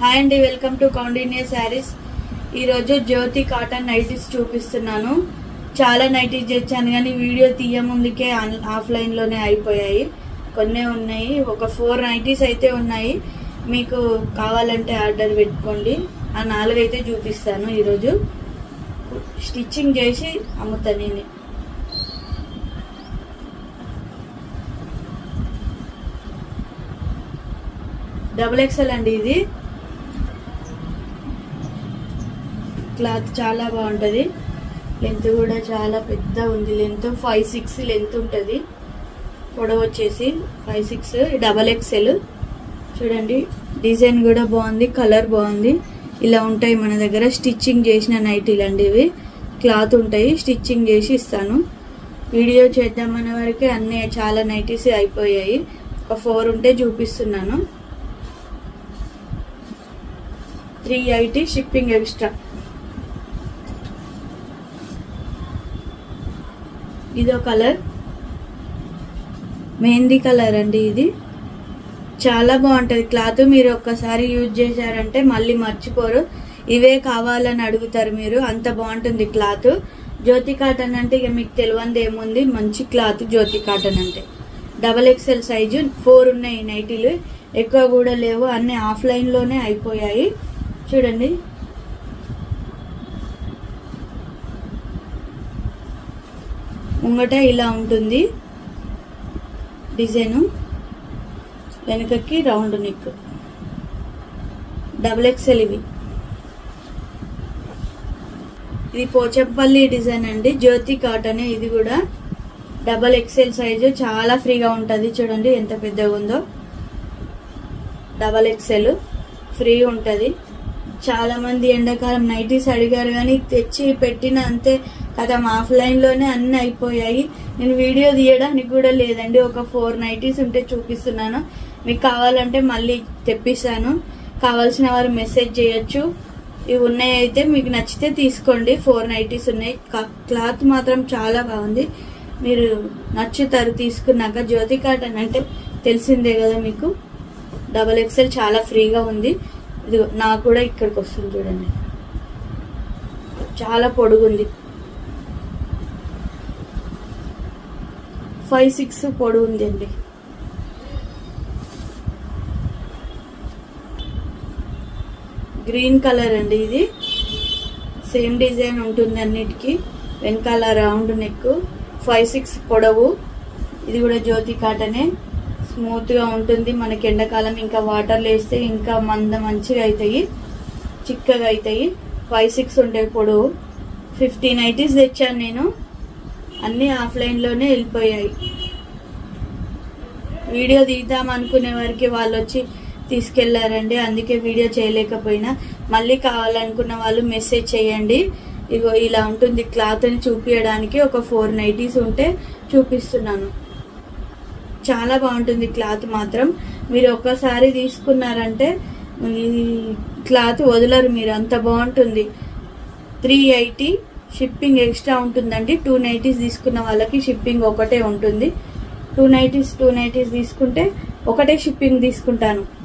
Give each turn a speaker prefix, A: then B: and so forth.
A: hi అండి welcome to కౌండినియా saris ఈరోజు జ్యోతి cotton nighties చూపిస్తున్నాను చాలా నైటీస్ తెచ్చాను కానీ వీడియో తీయ ముందుకే ఆన్- ఆఫ్లైన్లోనే అయిపోయాయి కొన్నే ఉన్నాయి ఒక ఫోర్ నైటీస్ అయితే ఉన్నాయి మీకు కావాలంటే ఆర్డర్ పెట్టుకోండి ఆ నాలుగైతే చూపిస్తాను ఈరోజు స్టిచ్చింగ్ చేసి అమ్ముతాను నేను డబుల్ ఎక్సెల్ అండి ఇది క్లాత్ చాలా బాగుంటుంది లెంత్ కూడా చాలా పెద్ద ఉంది లెంత్ ఫైవ్ సిక్స్ లెంత్ ఉంటుంది పొడవు వచ్చేసి ఫైవ్ సిక్స్ డబల్ ఎక్సెల్ చూడండి డిజైన్ కూడా బాగుంది కలర్ బాగుంది ఇలా ఉంటాయి మన దగ్గర స్టిచ్చింగ్ చేసిన నైటీలు అండి ఇవి క్లాత్ ఉంటాయి స్టిచ్చింగ్ చేసి ఇస్తాను వీడియో చేద్దామనే వరకే అన్ని చాలా నైటీస్ అయిపోయాయి ఒక ఫోర్ ఉంటే చూపిస్తున్నాను త్రీ ఎయిటీ షిప్పింగ్ ఎక్స్ట్రా ఇదో కలర్ మెహందీ కలర్ అండి ఇది చాలా బాగుంటుంది క్లాత్ మీరు ఒక్కసారి యూజ్ చేశారంటే మళ్ళీ మర్చిపోరు ఇవే కావాలని అడుగుతారు మీరు అంత బాగుంటుంది క్లాత్ జ్యోతి కాటన్ అంటే ఇక మీకు తెలియంది ఏముంది మంచి క్లాత్ జ్యోతి కాటన్ అంటే డబల్ ఎక్స్ఎల్ సైజు ఫోర్ ఉన్నాయి నైటీలు ఎక్కువ కూడా లేవు అన్ని ఆఫ్లైన్లోనే అయిపోయాయి చూడండి ముంగట ఇలా ఉంటుంది డిజైను వెనుకకి రౌండ్ నెక్ డబుల్ ఎక్స్ఎల్ ఇవి ఇది పోచంపల్లి డిజైన్ అండి జ్యోతి కాటన్ ఇది కూడా డబల్ ఎక్స్ఎల్ సైజు చాలా ఫ్రీగా ఉంటుంది చూడండి ఎంత పెద్దగా ఉందో డబల్ ఎక్స్ఎల్ ఫ్రీ ఉంటుంది చాలా మంది ఎండాకాలం నైటీస్ అడిగారు కానీ తెచ్చి పెట్టిన అంతే కదా ఆఫ్లైన్ లోనే అన్ని అయిపోయాయి నేను వీడియో తీయడానికి కూడా లేదండి ఒక ఫోర్ నైటీస్ ఉంటే చూపిస్తున్నాను మీకు కావాలంటే మళ్ళీ తెప్పిస్తాను కావాల్సిన వారు మెసేజ్ చేయొచ్చు ఇవి ఉన్నాయి అయితే మీకు నచ్చితే తీసుకోండి ఫోర్ నైటీస్ ఉన్నాయి కా- క్లాత్ మాత్రం చాలా బాగుంది మీరు నచ్చుతారు తీసుకున్నాక జ్యోతి కాటన్ అంటే తెలిసిందే కదా మీకు డబల్ ఎక్స్ఎల్ చాలా ఫ్రీగా ఉంది ఇది నాకు కూడా ఇక్కడికి వస్తుంది చూడండి చాలా పొడుగుంది ఫైవ్ సిక్స్ పొడుగు ఉంది అండి గ్రీన్ కలర్ అండి ఇది సేమ్ డిజైన్ ఉంటుంది అన్నిటికీ వెనకాల రౌండ్ నెక్ ఫైవ్ సిక్స్ పొడవు ఇది కూడా జ్యోతి కాటనే స్మూత్ గా ఉంటుంది మనకి ఎండాకాలం ఇంకా వాటర్ వేస్తే ఇంకా మంద మంచిగా అవుతాయి చిక్కగా అవుతాయి ఫైవ్ సిక్స్ ఉంటాయి పొడవు ఫిఫ్టీన్ నైటీస్ తెచ్చాను నేను అన్ని ఆఫ్లైన్ లోనే వెళ్ళిపోయాయి వీడియో తీద్దాం అనుకునే వారికి వాళ్ళు వచ్చి తీసుకెళ్లారండి అందుకే వీడియో చేయలేకపోయినా మళ్ళీ కావాలనుకున్న వాళ్ళు మెసేజ్ చేయండి ఇగో ఇలా ఉంటుంది క్లాత్ అని చూపించడానికి ఒక ఫోర్ నైటీస్ ఉంటే చూపిస్తున్నాను చాలా బాగుంటుంది క్లాత్ మాత్రం మీరు ఒక్కసారి తీసుకున్నారంటే ఈ క్లాత్ వదలరు మీరు అంత బాగుంటుంది త్రీ ఎయిటీ షిప్పింగ్ ఎక్స్ట్రా ఉంటుందండి టూ నైటీస్ తీసుకున్న వాళ్ళకి షిప్పింగ్ ఒకటే ఉంటుంది టూ నైటీస్ టూ నైటీస్ తీసుకుంటే ఒకటే షిప్పింగ్ తీసుకుంటాను